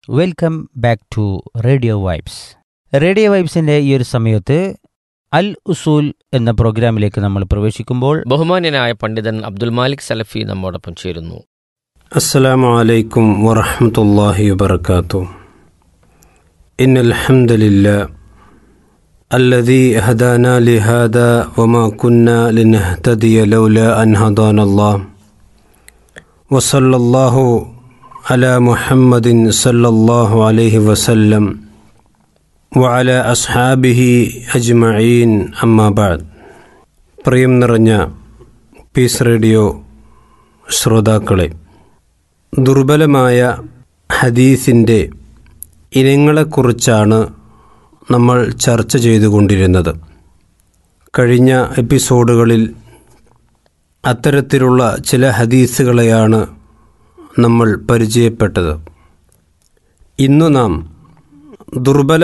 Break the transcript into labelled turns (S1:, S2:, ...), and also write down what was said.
S1: welcome back to radio vibes radio വൈബ്സിൻ്റെ ഈ ഒരു സമയത്ത് അൽ ഉസൂൽ എന്ന പ്രോഗ്രാമിലേക്ക് നമ്മൾ പ്രവേശിക്കുമ്പോൾ
S2: ബഹുമാന്യനായ പണ്ഡിതൻ അബ്ദുൽ മാലിക് സലഫി നമ്മോടൊപ്പം ചേരുന്നു
S3: السلام عليكم ورحمة الله وبركاته إن الحمد لله الذي هدانا لهذا وما كنا لنهتدي لولا أن هدانا الله وصلى الله على محمد صلى الله عليه وسلم وعلى أصحابه أجمعين أما بعد പ്രിയം നിറഞ്ഞ പീസ് റേഡിയോ ശ്രോതാക്കളെ ദുർബലമായ ഹദീസിൻ്റെ ഇനങ്ങളെക്കുറിച്ചാണ് നമ്മൾ ചർച്ച ചെയ്തുകൊണ്ടിരുന്നത് കഴിഞ്ഞ എപ്പിസോഡുകളിൽ അത്തരത്തിലുള്ള ചില ഹദീസുകളെയാണ് നമ്മൾ പരിചയപ്പെട്ടത് ഇന്നു നാം ദുർബല